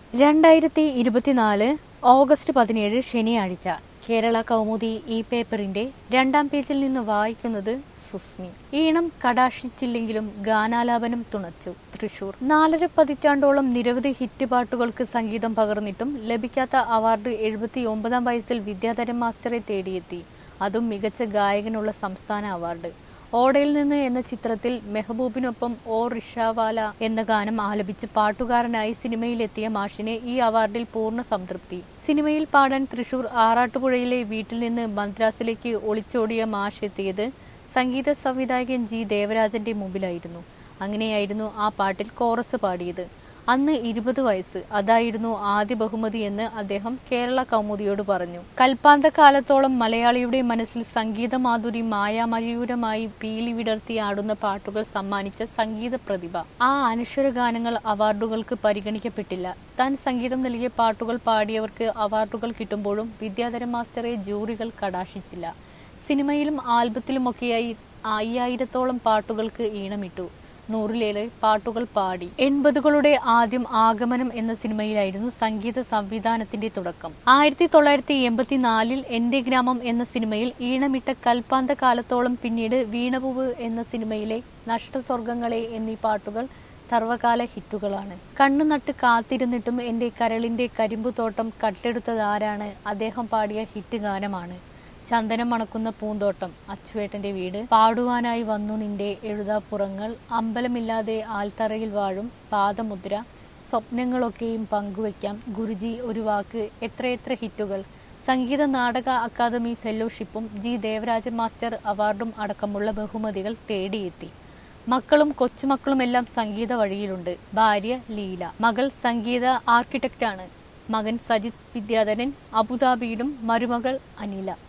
രണ്ടായിരത്തി ഇരുപത്തിനാല് ഓഗസ്റ്റ് പതിനേഴ് ശനിയാഴ്ച കേരള കൗമുദി ഈ പേപ്പറിന്റെ രണ്ടാം പേജിൽ നിന്ന് വായിക്കുന്നത് സുസ്മി ഈണം കടാക്ഷിച്ചില്ലെങ്കിലും ഗാനാലാപനം തുണച്ചു തൃശൂർ നാലര പതിറ്റാണ്ടോളം നിരവധി ഹിറ്റ് പാട്ടുകൾക്ക് സംഗീതം പകർന്നിട്ടും ലഭിക്കാത്ത അവാർഡ് എഴുപത്തി ഒമ്പതാം വയസ്സിൽ വിദ്യാധരൻ മാസ്റ്ററെ തേടിയെത്തി അതും മികച്ച ഗായകനുള്ള സംസ്ഥാന അവാർഡ് ഓടയിൽ നിന്ന് എന്ന ചിത്രത്തിൽ മെഹബൂബിനൊപ്പം ഓ റിഷാവാല എന്ന ഗാനം ആലപിച്ച് പാട്ടുകാരനായി സിനിമയിലെത്തിയ മാഷിന് ഈ അവാർഡിൽ പൂർണ്ണ സംതൃപ്തി സിനിമയിൽ പാടാൻ തൃശൂർ ആറാട്ടുപുഴയിലെ വീട്ടിൽ നിന്ന് മദ്രാസിലേക്ക് ഒളിച്ചോടിയ മാഷ് എത്തിയത് സംഗീത സംവിധായകൻ ജി ദേവരാജന്റെ മുമ്പിലായിരുന്നു അങ്ങനെയായിരുന്നു ആ പാട്ടിൽ കോറസ് പാടിയത് അന്ന് ഇരുപത് വയസ്സ് അതായിരുന്നു ആദ്യ ബഹുമതി എന്ന് അദ്ദേഹം കേരള കൗമുദിയോട് പറഞ്ഞു കൽപ്പാന്ത കാലത്തോളം മലയാളിയുടെ മനസ്സിൽ സംഗീത മാധുരി മായാമയൂരമായി പീലി വിടർത്തി ആടുന്ന പാട്ടുകൾ സമ്മാനിച്ച സംഗീത പ്രതിഭ ആ അനശ്വര ഗാനങ്ങൾ അവാർഡുകൾക്ക് പരിഗണിക്കപ്പെട്ടില്ല താൻ സംഗീതം നൽകിയ പാട്ടുകൾ പാടിയവർക്ക് അവാർഡുകൾ കിട്ടുമ്പോഴും വിദ്യാധരൻ മാസ്റ്ററെ ജൂറികൾ കടാക്ഷിച്ചില്ല സിനിമയിലും ആൽബത്തിലുമൊക്കെയായി അയ്യായിരത്തോളം പാട്ടുകൾക്ക് ഈണമിട്ടു നൂറിലേറെ പാട്ടുകൾ പാടി എൺപതുകളുടെ ആദ്യം ആഗമനം എന്ന സിനിമയിലായിരുന്നു സംഗീത സംവിധാനത്തിന്റെ തുടക്കം ആയിരത്തി തൊള്ളായിരത്തി എൺപത്തിനാലിൽ എന്റെ ഗ്രാമം എന്ന സിനിമയിൽ ഈണമിട്ട കൽപ്പാന്ത കാലത്തോളം പിന്നീട് വീണപൂവ് എന്ന സിനിമയിലെ നഷ്ടസ്വർഗങ്ങളെ എന്നീ പാട്ടുകൾ സർവകാല ഹിറ്റുകളാണ് കണ്ണു നട്ട് കാത്തിരുന്നിട്ടും എന്റെ കരളിന്റെ കരിമ്പുതോട്ടം കട്ടെടുത്തതാരാണ് അദ്ദേഹം പാടിയ ഹിറ്റ് ഗാനമാണ് ചന്ദനം മണക്കുന്ന പൂന്തോട്ടം അച്ചുവേട്ടന്റെ വീട് പാടുവാനായി വന്നു നിന്റെ എഴുതാപ്പുറങ്ങൾ അമ്പലമില്ലാതെ ആൽത്തറയിൽ വാഴും പാദമുദ്ര സ്വപ്നങ്ങളൊക്കെയും പങ്കുവയ്ക്കാം ഗുരുജി ഒരു വാക്ക് എത്രയെത്ര ഹിറ്റുകൾ സംഗീത നാടക അക്കാദമി ഫെലോഷിപ്പും ജി ദേവരാജൻ മാസ്റ്റർ അവാർഡും അടക്കമുള്ള ബഹുമതികൾ തേടിയെത്തി മക്കളും കൊച്ചുമക്കളുമെല്ലാം സംഗീത വഴിയിലുണ്ട് ഭാര്യ ലീല മകൾ സംഗീത ആർക്കിടെക്റ്റാണ് മകൻ സജിത് വിദ്യാധരൻ അബുദാബിയിലും മരുമകൾ അനില